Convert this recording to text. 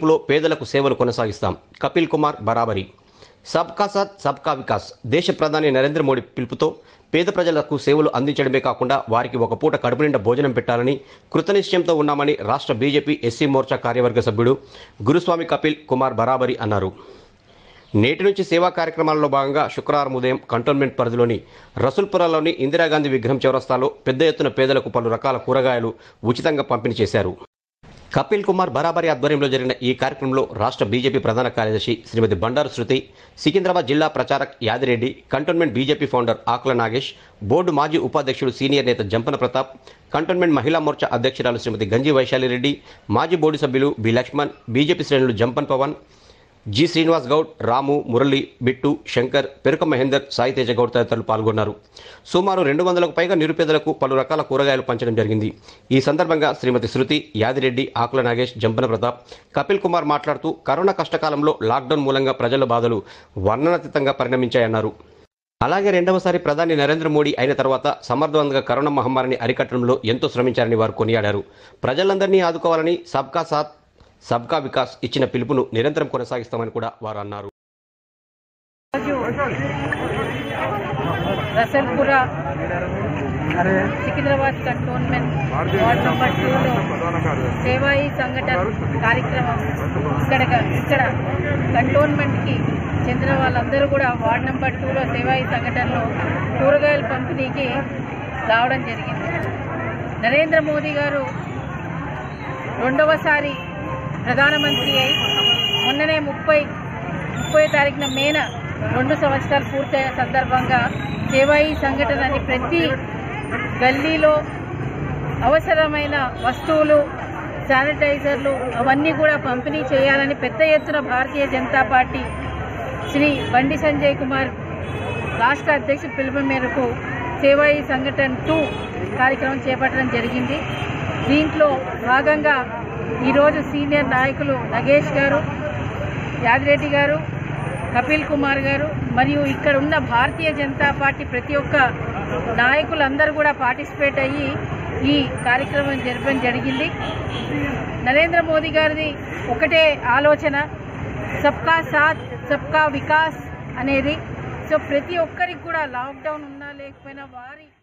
పిలుపులో పేదలకు సేవలు కొనసాగిస్తాం కపిల్ కుమార్ బరాబరి సబ్కా సాత్ సబ్కా వికాస్ దేశ ప్రధాని నరేంద్ర మోడీ పిలుపుతో పేద ప్రజలకు సేవలు అందించడమే కాకుండా వారికి ఒక పూట కడుపు నిండా భోజనం పెట్టాలని కృతనిశ్చయంతో ఉన్నామని రాష్ట్ర బీజేపీ ఎస్సీ మోర్చా కార్యవర్గ సభ్యుడు గురుస్వామి కపిల్ కుమార్ బరాబరి అన్నారు నేటి నుంచి సేవా కార్యక్రమాల్లో భాగంగా శుక్రవారం ఉదయం కంటోన్మెంట్ పరిధిలోని రసూల్పురాలోని ఇందిరాగాంధీ విగ్రహం చౌరస్తాలో పెద్ద ఎత్తున పేదలకు పలు రకాల కూరగాయలు ఉచితంగా పంపిణీ చేశారు కపిల్ కుమార్ బరాబరి ఆధ్వర్యంలో జరిగిన ఈ కార్యక్రమంలో రాష్ట్ర బీజేపీ ప్రధాన కార్యదర్శి శ్రీమతి బండారు శృతి సికింద్రాబాద్ జిల్లా ప్రచారక్ Yadireddy cantonment BJP founder Akula Nagesh board మాజీ ఉపాధ్యక్షుడు సీనియర్ నేత జంపన ప్రతాప్ కంటోన్మెంట్ మహిళా మోర్చా అధ్యక్షురాలు శ్రీమతి గంజి వైశాలిరెడ్డి మాజీ బోర్డు సభ్యులు బి లక్ష్మణ్ బీజేపీ శ్రేణులు జంపన్ పవన్ జి శ్రీనివాస్ గౌడ్ రాము మురళి బిట్టు శంకర్ పెరుక మహేందర్ సాయి తేజ గౌడ్ తదితరులు పాల్గొన్నారు సుమారు రెండు వందలకు పైగా నిరుపేదలకు పలు రకాల కూరగాయలు పంచడం జరిగింది ఈ సందర్భంగా శ్రీమతి శృతి యాదిరెడ్డి ఆకుల నాగేష్ జంపన ప్రతాప్ కపిల్ కుమార్ మాట్లాడుతూ కరోనా కష్టకాలంలో లాక్డౌన్ మూలంగా ప్రజల బాధలు వర్ణనాతీతంగా పరిణమించాయన్నారు అలాగే రెండవసారి ప్రధాని నరేంద్ర మోడీ అయిన తర్వాత సమర్థవంతంగా కరోనా మహమ్మారిని అరికట్టడంలో ఎంతో శ్రమించారని వారు కొనియాడారు ప్రజలందరినీ ఆదుకోవాలని సబ్కా సాత్ సబ్కా వికాస్ ఇచ్చిన పిలుపును నిరంతరం కొనసాగిస్తామని కూడా వారు అన్నారు Rasoolpura Secunderabad cantonment ward number టూలో సేవాయి సంఘటన కార్యక్రమం ఇక్కడ ఇక్కడ కంటోన్మెంట్కి చెందిన వాళ్ళందరూ కూడా వార్డ్ నెంబర్ టూలో సేవాయి సంఘటనలో కూరగాయల పంపిణీకి రావడం జరిగింది నరేంద్ర మోదీ గారు రెండవసారి ప్రధానమంత్రి అయి మొన్ననే ముప్పై ముప్పై తారీఖున మేన రెండు సంవత్సరాలు పూర్తయిన సందర్భంగా సేవాయి సంఘటన అని ప్రతి గల్లీలో అవసరమైన వస్తువులు శానిటైజర్లు అవన్నీ కూడా పంపిణీ చేయాలని పెద్ద ఎత్తున భారతీయ జనతా పార్టీ శ్రీ బండి సంజయ్ కుమార్ రాష్ట్ర అధ్యక్షుడి పిలుపు మేరకు సేవాయి సంఘటన టూ కార్యక్రమం చేపట్టడం జరిగింది దీంట్లో భాగంగా ఈరోజు సీనియర్ నాయకులు నగేష్ గారు యాదిరెడ్డి గారు కపిల్ కుమార్ గారు మరియు ఇక్కడ ఉన్న భారతీయ జనతా పార్టీ ప్రతి ఒక్క నాయకులందరూ కూడా పార్టిసిపేట్ అయ్యి ఈ కార్యక్రమం జరపడం జరిగింది నరేంద్ర మోదీ గారిది ఒకటే ఆలోచన సబ్కా సాత్ సబ్కా వికాస్ అనేది సో ప్రతి ఒక్కరికి కూడా లాక్డౌన్ ఉన్నా లేకపోయినా వారి